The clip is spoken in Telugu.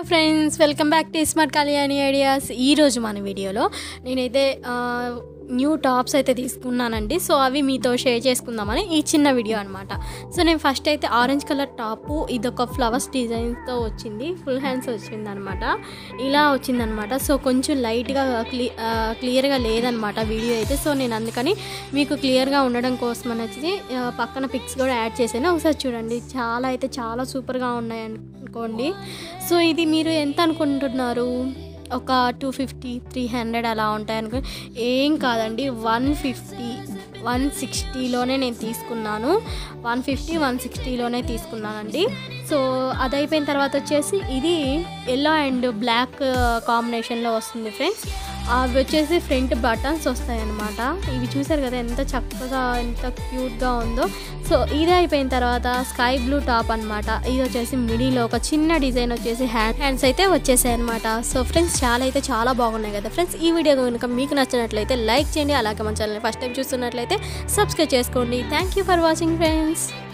friends welcome back to smart Kalyani ideas ఈరోజు మన వీడియోలో నేనైతే ఆ, న్యూ టాప్స్ అయితే తీసుకున్నానండి సో అవి మీతో షేర్ చేసుకుందామని ఈ చిన్న వీడియో అనమాట సో నేను ఫస్ట్ అయితే ఆరెంజ్ కలర్ టాపు ఇదొక ఫ్లవర్స్ డిజైన్తో వచ్చింది ఫుల్ హ్యాండ్స్ వచ్చింది అనమాట ఇలా వచ్చిందనమాట సో కొంచెం లైట్గా క్లీ ఆ, క్లియర్గా లేదనమాట వీడియో అయితే సో నేను అందుకని మీకు క్లియర్గా ఉండడం కోసం అనేసి ఆ, పక్కన పిక్స్ కూడా యాడ్ చేశాను ఒకసారి చూడండి చాలా అయితే చాలా సూపర్గా ఉన్నాయి అనుకోండి సో ఇది మీరు ఎంత అనుకుంటున్నారు ఒక టూ ఫిఫ్టీ త్రీ హండ్రెడ్ అలా ఉంటాయి అనుకో ఏం కాదండి వన్ ఫిఫ్టీ వన్ సిక్స్టీలోనే నేను తీసుకున్నాను వన్ ఫిఫ్టీ వన్ సిక్స్టీలోనే తీసుకున్నానండి సో అది అయిపోయిన తర్వాత వచ్చేసి ఇది ఎల్లో అండ్ బ్లాక్ కాంబినేషన్లో వస్తుంది ఫ్రెండ్స్ అవి వచ్చేసి ఫ్రంట్ బటన్స్ వస్తాయి అన్నమాట ఇవి చూసారు కదా ఎంత చక్కగా ఎంత క్యూట్గా ఉందో సో ఇది అయిపోయిన తర్వాత స్కై బ్లూ టాప్ అనమాట ఇది వచ్చేసి మిడిలో ఒక చిన్న డిజైన్ వచ్చేసి హ్యాండ్ హ్యాండ్స్ అయితే వచ్చేసాయి అనమాట సో ఫ్రెండ్స్ చాలా అయితే చాలా బాగున్నాయి కదా ఫ్రెండ్స్ ఈ వీడియో కనుక మీకు నచ్చినట్లయితే లైక్ చేయండి అలాగే మన ఛానల్ ఫస్ట్ టైం చూస్తున్నట్లయితే సబ్స్క్రైబ్ చేసుకోండి thank you for watching friends